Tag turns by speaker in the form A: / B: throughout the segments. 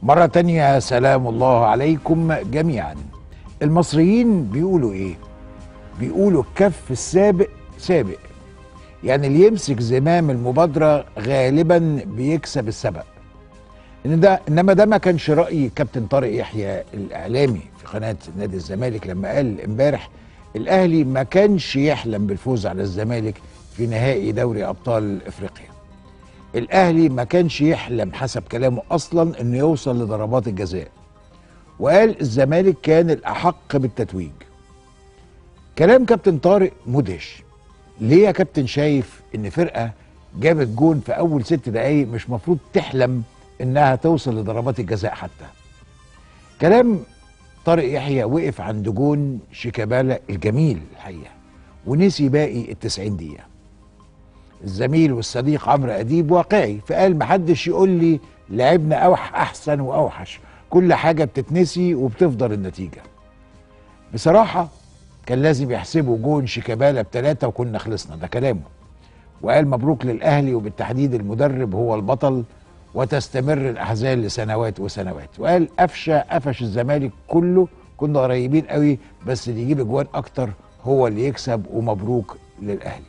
A: مرة تانية سلام الله عليكم جميعا المصريين بيقولوا ايه بيقولوا الكف السابق سابق يعني اللي يمسك زمام المبادرة غالبا بيكسب السبق إن ده انما ده ما كانش رأي كابتن طارق يحيى الاعلامي في قناة نادي الزمالك لما قال امبارح الاهلي ما كانش يحلم بالفوز على الزمالك في نهائي دوري ابطال افريقيا الاهلي ما كانش يحلم حسب كلامه اصلا انه يوصل لضربات الجزاء وقال الزمالك كان الاحق بالتتويج كلام كابتن طارق مدهش ليه يا كابتن شايف ان فرقه جابت جون في اول ست دقايق مش مفروض تحلم انها توصل لضربات الجزاء حتى كلام طارق يحيى وقف عند جون شيكابالا الجميل الحقيقه ونسي باقي التسعين دقيقه الزميل والصديق عمرو اديب واقعي فقال محدش يقول لي لعبنا اوح احسن واوحش كل حاجه بتتنسي وبتفضل النتيجه بصراحه كان لازم يحسبوا جون شيكابالا بثلاثه وكنا خلصنا ده كلامه وقال مبروك للاهلي وبالتحديد المدرب هو البطل وتستمر الاحزان لسنوات وسنوات وقال قفشه قفش الزمالك كله كنا قريبين قوي بس اللي يجيب اجوان اكتر هو اللي يكسب ومبروك للاهلي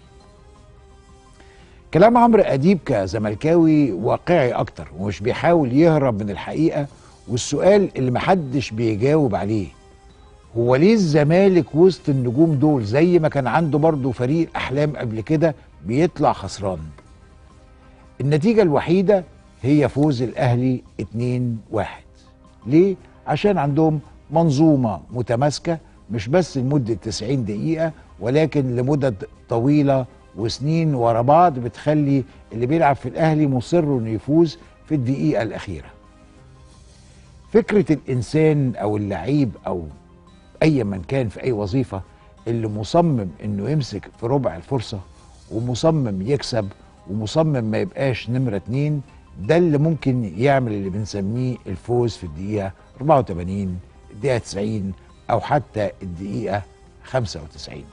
A: كلام عمرو اديب كزملكاوي واقعي اكتر ومش بيحاول يهرب من الحقيقه والسؤال اللي محدش بيجاوب عليه هو ليه الزمالك وسط النجوم دول زي ما كان عنده برضه فريق احلام قبل كده بيطلع خسران النتيجه الوحيده هي فوز الاهلي 2-1 ليه عشان عندهم منظومه متماسكه مش بس لمده 90 دقيقه ولكن لمدد طويله وسنين ورا بعض بتخلي اللي بيلعب في الاهلي مصر انه يفوز في الدقيقه الاخيره فكره الانسان او اللعيب او اي من كان في اي وظيفه اللي مصمم انه يمسك في ربع الفرصه ومصمم يكسب ومصمم ما يبقاش نمره اتنين ده اللي ممكن يعمل اللي بنسميه الفوز في الدقيقه 84 الدقيقه 90 او حتى الدقيقه 95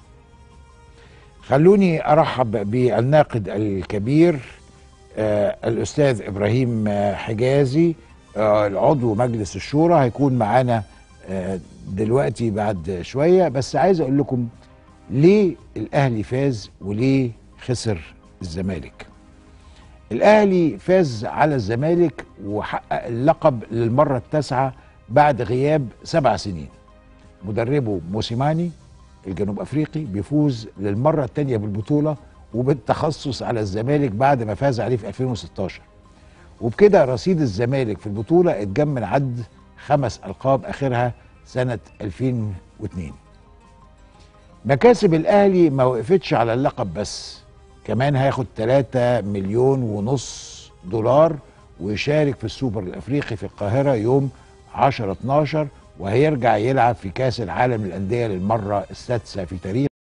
A: خلوني ارحب بالناقد الكبير آه الاستاذ ابراهيم آه حجازي آه العضو مجلس الشورى هيكون معانا آه دلوقتي بعد شويه بس عايز اقول لكم ليه الاهلي فاز وليه خسر الزمالك الاهلي فاز على الزمالك وحقق اللقب للمره التاسعه بعد غياب سبع سنين مدربه موسيماني الجنوب افريقي بيفوز للمره الثانيه بالبطوله وبالتخصص على الزمالك بعد ما فاز عليه في 2016 وبكده رصيد الزمالك في البطوله اتجمل عد خمس القاب اخرها سنه 2002 مكاسب الاهلي ما وقفتش على اللقب بس كمان هياخد 3 مليون ونص دولار ويشارك في السوبر الافريقي في القاهره يوم 10 12 وهيرجع يلعب في كاس العالم للانديه للمره السادسه في تاريخ